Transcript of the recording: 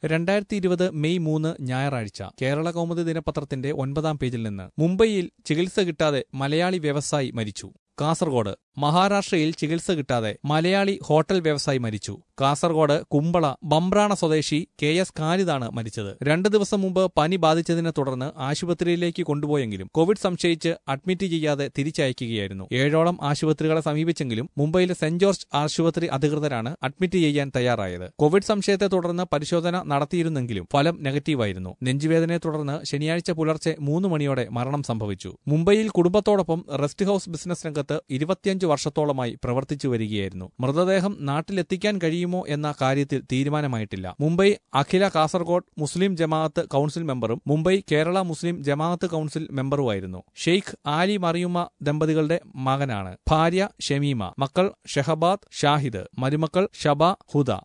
രണ്ടായിരത്തി ഇരുപത് മെയ് മൂന്ന് ഞായറാഴ്ച കേരള കൗമുദി ദിനപത്രത്തിന്റെ ഒൻപതാം പേജിൽ നിന്ന് മുംബൈയിൽ ചികിത്സ കിട്ടാതെ മലയാളി വ്യവസായി മരിച്ചു കാസർഗോഡ് മഹാരാഷ്ട്രയിൽ ചികിത്സ കിട്ടാതെ മലയാളി ഹോട്ടൽ വ്യവസായി മരിച്ചു കാസർഗോഡ് കുമ്പള ബംബ്രാണ സ്വദേശി കെ എസ് ഖാലിദാണ് മരിച്ചത് രണ്ടു ദിവസം മുമ്പ് പനി ബാധിച്ചതിനെ തുടർന്ന് ആശുപത്രിയിലേക്ക് കൊണ്ടുപോയെങ്കിലും കോവിഡ് സംശയിച്ച് അഡ്മിറ്റ് ചെയ്യാതെ തിരിച്ചയക്കുകയായിരുന്നു ഏഴോളം ആശുപത്രികളെ സമീപിച്ചെങ്കിലും മുംബൈയിലെ സെന്റ് ജോർജ് ആശുപത്രി അധികൃതരാണ് അഡ്മിറ്റ് ചെയ്യാൻ തയ്യാറായത് കോവിഡ് സംശയത്തെ തുടർന്ന് പരിശോധന നടത്തിയിരുന്നെങ്കിലും ഫലം നെഗറ്റീവായിരുന്നു നെഞ്ചുവേദനയെ തുടർന്ന് ശനിയാഴ്ച പുലർച്ചെ മൂന്ന് മണിയോടെ മരണം സംഭവിച്ചു മുംബൈയിൽ കുടുംബത്തോടൊപ്പം റെസ്റ്റ് ഹൌസ് ബിസിനസ് രംഗത്ത് ഇരുപത്തിയഞ്ച് വർഷത്തോളമായി പ്രവർത്തിച്ചു വരികയായിരുന്നു മൃതദേഹം നാട്ടിലെത്തിക്കാൻ കഴിയുമോ എന്ന കാര്യത്തിൽ തീരുമാനമായിട്ടില്ല മുംബൈ അഖില കാസർഗോഡ് മുസ്ലിം ജമാഅത്ത് കൌൺസിൽ മെമ്പറും മുംബൈ കേരള മുസ്ലിം ജമാഅത്ത് കൌൺസിൽ മെമ്പറുമായിരുന്നു ഷെയ്ഖ് ആലി മറിയുമ്മ ദമ്പതികളുടെ മകനാണ് ഭാര്യ ഷമീമ മക്കൾ ഷെഹബാദ് ഷാഹിദ് മരുമക്കൾ ഷബ ഹുദ